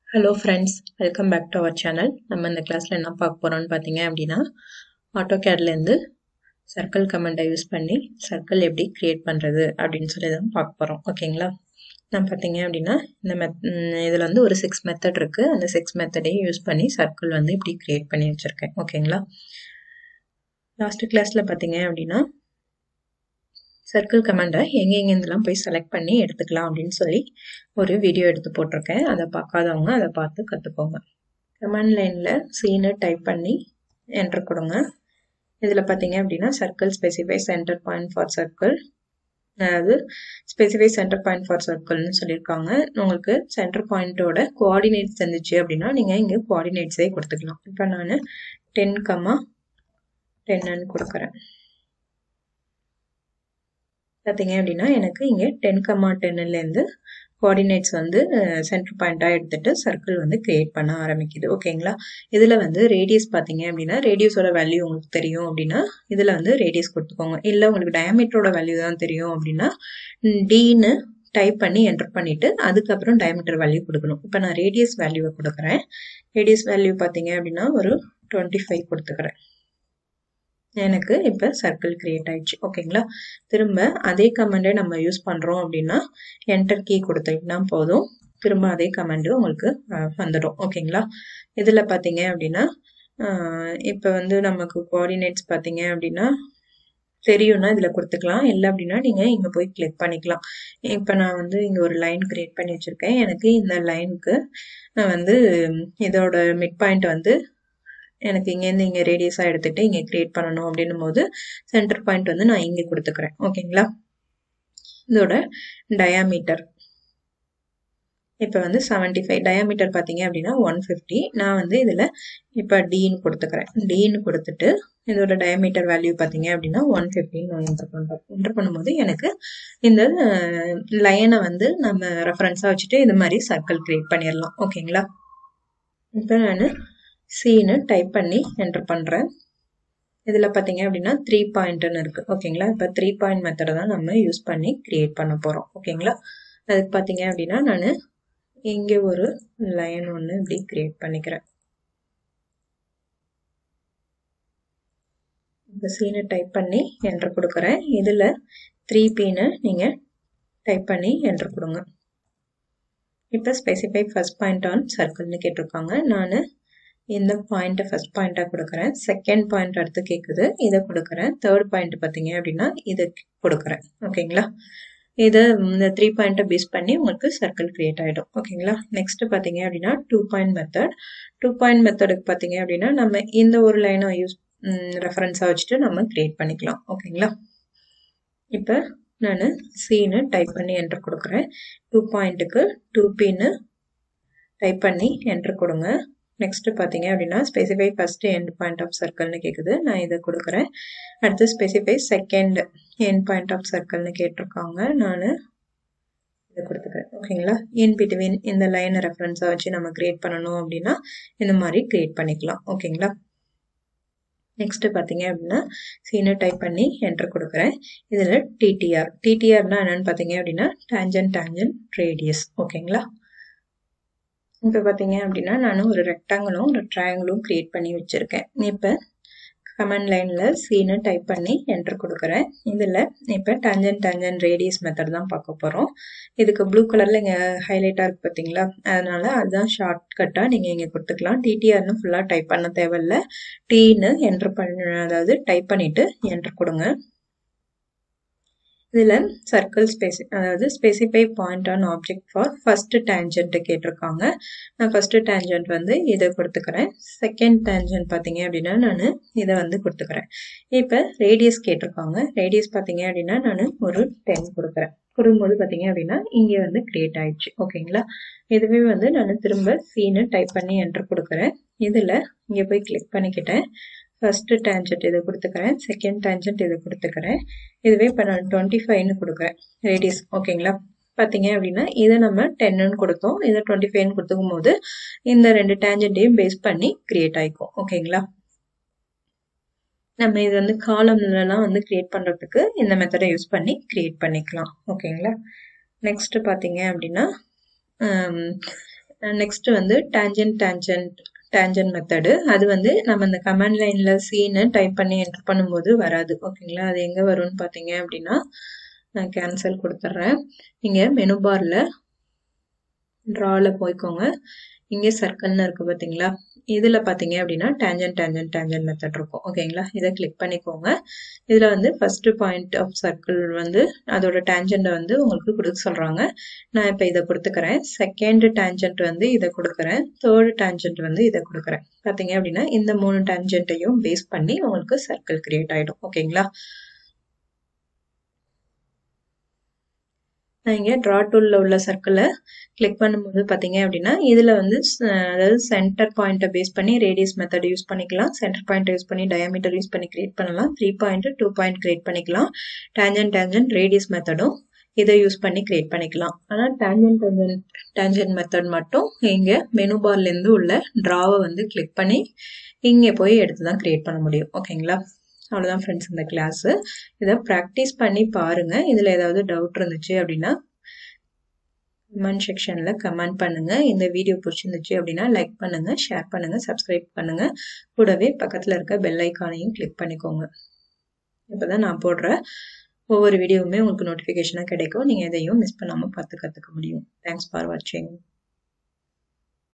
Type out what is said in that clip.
hello friends welcome back to our channel நம்ம இந்த கிளாஸில் என்ன பார்க்க போகிறோம்னு பார்த்தீங்க அப்படின்னா ஆட்டோ கேட்லேருந்து சர்க்கிள் கமெண்டை யூஸ் பண்ணி சர்க்கிள் எப்படி க்ரியேட் பண்ணுறது அப்படின்னு சொல்லி தான் பார்க்க போகிறோம் ஓகேங்களா நான் பார்த்தீங்க அப்படின்னா இந்த மெத் இதில் வந்து ஒரு சிக்ஸ் மெத்தட் இருக்குது அந்த சிக்ஸ் மெத்தடையும் யூஸ் பண்ணி சர்க்கிள் வந்து இப்படி க்ரியேட் பண்ணி வச்சுருக்கேன் ஓகேங்களா லாஸ்ட்டு கிளாஸில் பார்த்தீங்க அப்படின்னா சர்க்கிள் கமெண்டை எங்கெங்கேருந்துலாம் போய் செலக்ட் பண்ணி எடுத்துக்கலாம் அப்படின்னு சொல்லி ஒரு வீடியோ எடுத்து போட்டிருக்கேன் அதை பார்க்காதவங்க அதை பார்த்து கற்றுக்கோங்க கமெண்ட் லைனில் சீனு டைப் பண்ணி என்ட்ரு கொடுங்க இதில் பார்த்தீங்க அப்படின்னா circle specify centre point for circle அதாவது ஸ்பெசிஃபை சென்டர் பாயிண்ட் ஃபார் சர்க்கிள்னு சொல்லியிருக்காங்க உங்களுக்கு சென்டர் பாயிண்ட்டோட கோஆர்டினேட்ஸ் இருந்துச்சு அப்படின்னா நீங்கள் இங்கே கோஆர்டினேட்ஸே கொடுத்துக்கலாம் இப்போ நான் டென் கம்மா டென்னு கொடுக்குறேன் பார்த்தீங்க அப்படின்னா எனக்கு இங்கே டென் கம்மா டென்னுலேருந்து கோஆர்டினேட்ஸ் வந்து சென்டர் பாயிண்ட்டாக எடுத்துகிட்டு சர்க்கிள் வந்து கிரியேட் பண்ண ஆரம்பிக்குது ஓகேங்களா இதில் வந்து ரேடியஸ் பார்த்தீங்க அப்படின்னா ரேடியஸோட வேல்யூ உங்களுக்கு தெரியும் அப்படின்னா இதில் வந்து ரேடியஸ் கொடுத்துக்கோங்க இல்லை உங்களுக்கு டயமீட்டரோட வேல்யூ தான் தெரியும் அப்படின்னா டீன்னு டைப் பண்ணி என்டர் பண்ணிவிட்டு அதுக்கப்புறம் டயமீட்டர் வேல்யூ கொடுக்கணும் இப்போ நான் ரேடியஸ் வேல்யூவை கொடுக்குறேன் ரேடியஸ் வேல்யூ பார்த்தீங்க அப்படின்னா ஒரு டுவெண்ட்டி ஃபைவ் கொடுத்துக்கிறேன் எனக்கு இப்போ சர்க்கிள் கிரியேட் ஆயிடுச்சு ஓகேங்களா திரும்ப அதே கமெண்டை நம்ம யூஸ் பண்ணுறோம் அப்படின்னா என்டர் கீ கொடுத்தீங்கன்னா போதும் திரும்ப அதே கமெண்டு உங்களுக்கு வந்துடும் ஓகேங்களா இதில் பார்த்தீங்க அப்படின்னா இப்போ வந்து நமக்கு கோஆர்டினேட்ஸ் பார்த்தீங்க அப்படின்னா தெரியும்னா இதில் கொடுத்துக்கலாம் இல்லை அப்படின்னா நீங்கள் இங்கே போய் கிளிக் பண்ணிக்கலாம் இப்போ நான் வந்து இங்கே ஒரு லைன் கிரியேட் பண்ணி வச்சுருக்கேன் எனக்கு இந்த லைனுக்கு வந்து இதோட மிட் பாயிண்ட் வந்து எனக்கு இங்கேருந்து இங்கே ரேடியஸாக எடுத்துகிட்டு இங்கே க்ரியேட் பண்ணணும் அப்படின்னும் போது சென்டர் பாயிண்ட் வந்து நான் இங்கே கொடுத்துக்கிறேன் ஓகேங்களா இதோட டயாமீட்டர் இப்போ வந்து செவன்ட்டி ஃபைவ் டயாமீட்டர் பார்த்தீங்க அப்படின்னா ஒன் ஃபிஃப்டி நான் வந்து இதில் இப்போ டீன்னு கொடுத்துக்கிறேன் டீன்னு கொடுத்துட்டு இதோட டயமீட்டர் வேல்யூ பார்த்தீங்க அப்படின்னா ஒன் ஃபிஃப்டின்னு நான் என்டர் பண்ணுறேன் என்டர் பண்ணும்போது எனக்கு இந்த லைனை வந்து நம்ம ரெஃபரன்ஸாக வச்சுட்டு இது மாதிரி சர்க்கிள் க்ரியேட் பண்ணிடலாம் ஓகேங்களா இப்போ நான் சீனு டைப் பண்ணி என்டர் பண்ணுறேன் இதில் பார்த்தீங்க அப்படின்னா த்ரீ பாயிண்ட்டுன்னு இருக்குது ஓகேங்களா இப்போ த்ரீ பாயிண்ட் மெத்தடை தான் நம்ம யூஸ் பண்ணி க்ரியேட் பண்ண போகிறோம் ஓகேங்களா அதுக்கு பார்த்தீங்க அப்படின்னா நான் இங்கே ஒரு லைன் ஒன்று இப்படி க்ரியேட் பண்ணிக்கிறேன் இந்த சீனை டைப் பண்ணி என்ட்ரு கொடுக்குறேன் இதில் த்ரீ பீனை நீங்கள் டைப் பண்ணி என்ட்ரு கொடுங்க இப்போ ஸ்பெசிஃபை ஃபஸ்ட் பாயிண்ட் ஆன் சர்க்கிள்னு கேட்டிருக்காங்க நான் இந்த பாயிண்ட்டை ஃபஸ்ட் பாயிண்ட்டாக கொடுக்குறேன் செகண்ட் பாயிண்ட் அடுத்து கேட்குது இதை கொடுக்குறேன் தேர்ட் பாயிண்ட் பார்த்தீங்க அப்படின்னா இதை கொடுக்குறேன் ஓகேங்களா இதை இந்த த்ரீ பாயிண்ட்டை பேஸ் பண்ணி உங்களுக்கு சர்க்கிள் க்ரியேட் ஆகிடும் ஓகேங்களா நெக்ஸ்ட் பார்த்தீங்க அப்படின்னா two point method two point மெத்தடுக்கு பார்த்தீங்க அப்படின்னா நம்ம இந்த ஒரு லைனை யூஸ் ரெஃபரன்ஸாக வச்சுட்டு நம்ம க்ரியேட் பண்ணிக்கலாம் ஓகேங்களா இப்போ நான் சீனு டைப் பண்ணி என்ட்ரு கொடுக்குறேன் டூ பாயிண்ட்டுக்கு டூ பின்னு டைப் பண்ணி என்ட்ரு கொடுங்க நெக்ஸ்ட்டு பார்த்தீங்க அப்படின்னா specify first end point of சர்க்கிள்னு கேட்குது நான் இதை கொடுக்குறேன் அடுத்து specify second end point of சர்க்கிள்னு கேட்டிருக்காங்க நான் இதை கொடுத்துக்கிறேன் ஓகேங்களா இன் பிட்வீன் இந்த லைனை ரெஃபரன்ஸாக வச்சு நம்ம க்ரியேட் பண்ணணும் அப்படின்னா இந்த மாதிரி க்ரியேட் பண்ணிக்கலாம் ஓகேங்களா நெக்ஸ்ட்டு பார்த்தீங்க அப்படின்னா சீனை டைப் பண்ணி என்டர் கொடுக்குறேன் இதில் டிடிஆர் டிடிஆர்னா என்னென்னு பார்த்தீங்க அப்படின்னா டேஞ்சன் டேஞ்சன் ரேடியஸ் ஓகேங்களா இப்போ பார்த்தீங்க அப்படின்னா நான் ஒரு ரெக்டாங்கிளும் ஒரு ட்ரையாங்கிளும் க்ரியேட் பண்ணி வச்சுருக்கேன் இப்போ கமெண்ட் லைனில் சீனை டைப் பண்ணி என்டர் கொடுக்குறேன் இதில் இப்போ டேஞ்சன் டேஞ்சன் ரேடியஸ் மெத்தட் தான் பார்க்க போகிறோம் இதுக்கு ப்ளூ கலரில் இங்கே ஹைலைட்டாக இருக்குது பார்த்தீங்களா அதனால் அதுதான் ஷார்ட் கட்டாக நீங்கள் இங்கே கொடுத்துக்கலாம் டிடிஆர்னு ஃபுல்லாக டைப் பண்ண தேவையில்ல டீன்னு என்டர் பண்ண அதாவது டைப் பண்ணிவிட்டு என்டர் கொடுங்க இதில் சர்க்கிள் ஸ்பெசி அதாவது specify point on object for first tangent கேட்டிருக்காங்க நான் ஃபஸ்ட்டு டேஞ்சன்ட் வந்து இதை கொடுத்துக்கிறேன் செகண்ட் டேஞ்சன்ட் பார்த்தீங்க அப்படின்னா நான் இதை வந்து கொடுத்துக்கிறேன் இப்போ ரேடியஸ் கேட்டிருக்காங்க ரேடியஸ் பார்த்தீங்க அப்படின்னா நான் ஒரு டென் கொடுக்குறேன் கொடுக்கும்போது பார்த்தீங்க அப்படின்னா இங்கே வந்து க்ரியேட் ஆயிடுச்சு ஓகேங்களா இதுவே வந்து நான் திரும்ப சீனு டைப் பண்ணி என்ட்ரு கொடுக்குறேன் இதில் இங்கே போய் கிளிக் பண்ணிக்கிட்டேன் ஃபஸ்ட்டு டேஞ்சன்ட் இதை கொடுத்துக்கிறேன் செகண்ட் டேஞ்சன்ட் இதை கொடுத்துக்கிறேன் இதுவே இப்போ நான் டுவெண்ட்டி ஃபைவ்னு கொடுக்குறேன் ரேடியஸ் ஓகேங்களா பார்த்தீங்க அப்படின்னா இதை நம்ம டென்னு கொடுத்தோம் இதை டுவெண்ட்டி ஃபைவ்னு கொடுத்துக்கும் போது இந்த ரெண்டு டேஞ்சன்ட்டையும் பேஸ் பண்ணி க்ரியேட் ஆகிக்கும் ஓகேங்களா நம்ம இது வந்து காலம்லலாம் வந்து க்ரியேட் பண்ணுறதுக்கு இந்த மெத்தடை யூஸ் பண்ணி க்ரியேட் பண்ணிக்கலாம் ஓகேங்களா நெக்ஸ்ட்டு பார்த்தீங்க அப்படின்னா நெக்ஸ்ட் வந்து டேஞ்சன்ட் டேஞ்சன்ட் டேஞ்சன்ட் மெத்தடு அது வந்து நம்ம இந்த கமெண்ட் லைன்ல சீனு டைப் பண்ணி என்டர் பண்ணும்போது வராது ஓகேங்களா அது எங்க வரும்னு பார்த்தீங்க அப்படின்னா நான் கேன்சல் கொடுத்துட்றேன் இங்க மெனு பார்ல ட்ராவில் போய்க்கோங்க இங்கே சர்க்கிள்னு இருக்கு பார்த்தீங்களா இதில் பார்த்தீங்க அப்படின்னா டேஞ்சன் டேஞ்சன் டேஞ்சன் மெத்தட் இருக்கும் ஓகேங்களா இதை கிளிக் பண்ணிக்கோங்க இதில் வந்து ஃபர்ஸ்ட் பாயிண்ட் ஆஃப் சர்க்கிள் வந்து அதோட டேஞ்சண்ட்டை வந்து உங்களுக்கு கொடுக்க சொல்கிறாங்க நான் இப்போ இதை கொடுத்துக்கிறேன் செகண்ட் டேஞ்சன்ட் வந்து இதை கொடுக்குறேன் தேர்ட் டேஞ்சன்ட் வந்து இதை கொடுக்குறேன் பார்த்தீங்க அப்படின்னா இந்த மூணு டேஞ்சன்ட்டையும் பேஸ் பண்ணி உங்களுக்கு சர்க்கிள் கிரியேட் ஆகிடும் ஓகேங்களா நான் இங்கே ட்ரா டூலில் உள்ள சர்க்கிளை கிளிக் பண்ணும்போது பார்த்தீங்க அப்படின்னா இதில் வந்து அதாவது சென்டர் பாயிண்ட்டை பேஸ் பண்ணி ரேடியஸ் மெத்தட் யூஸ் பண்ணிக்கலாம் சென்டர் பாயிண்ட் யூஸ் பண்ணி டயாமீட்டர் யூஸ் பண்ணி கிரியேட் பண்ணலாம் three point two point create பண்ணிக்கலாம் டேஞ்சன் டேஞ்சன் ரேடியஸ் மெத்தடும் இதை யூஸ் பண்ணி கிரியேட் பண்ணிக்கலாம் ஆனால் டேஞ்சன் டேஞ்சன் டேஞ்சன் மெத்தட் மட்டும் இங்கே மெனு பார்லேருந்து உள்ள ட்ராவை வந்து கிளிக் பண்ணி இங்கே போய் எடுத்து தான் கிரியேட் பண்ண முடியும் ஓகேங்களா அவ்வளோதான் ஃப்ரெண்ட்ஸ் இந்த கிளாஸு இதை ப்ராக்டிஸ் பண்ணி பாருங்கள் இதில் ஏதாவது டவுட் இருந்துச்சு அப்படின்னா கமெண்ட் செக்ஷனில் கமெண்ட் பண்ணுங்கள் இந்த வீடியோ பிடிச்சிருந்துச்சு அப்படின்னா லைக் பண்ணுங்கள் ஷேர் பண்ணுங்கள் சப்ஸ்கிரைப் பண்ணுங்கள் கூடவே பக்கத்தில் இருக்க பெல் ஐக்கானையும் கிளிக் பண்ணிக்கோங்க இப்போ தான் நான் போடுற ஒவ்வொரு வீடியோவுமே உங்களுக்கு நோட்டிஃபிகேஷனாக கிடைக்கும் நீங்கள் எதையும் மிஸ் பண்ணாமல் பார்த்து கற்றுக்க முடியும் தேங்க்ஸ் ஃபார் வாட்சிங்